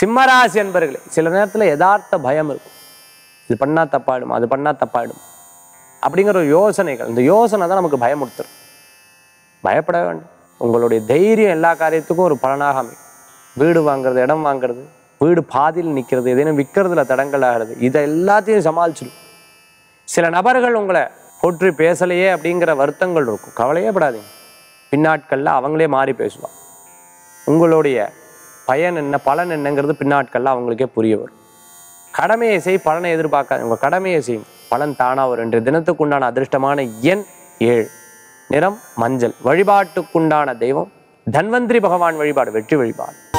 சிம்மராசி என்பர்களே சில நேரத்தில் யதார்த்த பயம் இருக்கும் இது பண்ணா தப்பாயிடும் அது பண்ணா தப்பாயிடும் அப்படிங்கிற ஒரு யோசனைகள் இந்த யோசனை தான் நமக்கு பயமுறுத்துரும் பயப்பட வேண்டாம் உங்களுடைய தைரியம் எல்லா காரியத்துக்கும் ஒரு பலனாக அமையும் வீடு வாங்குறது இடம் வாங்குறது வீடு பாதியில் நிற்கிறது எதேனும் விற்கிறதுல தடங்கள் ஆகிறது இதை எல்லாத்தையும் சமாளிச்சிடும் சில நபர்கள் உங்களை போற்றி பேசலையே அப்படிங்கிற வருத்தங்கள் இருக்கும் கவலையே படாதீங்க பின்னாட்களில் அவங்களே மாறி பேசுவாங்க உங்களுடைய பயன் என்ன பலன் என்னங்கிறது பின்னாட்களில் அவங்களுக்கே புரிய வரும் கடமையை செய் பலனை எதிர்பார்க்காது உங்கள் கடமையை செய்யும் பலன் தானா வரும் இன்றைய தினத்துக்குண்டான அதிர்ஷ்டமான எண் ஏழு நிறம் மஞ்சள் வழிபாட்டுக்குண்டான தெய்வம் தன்வந்திரி பகவான் வழிபாடு வெற்றி வழிபாடு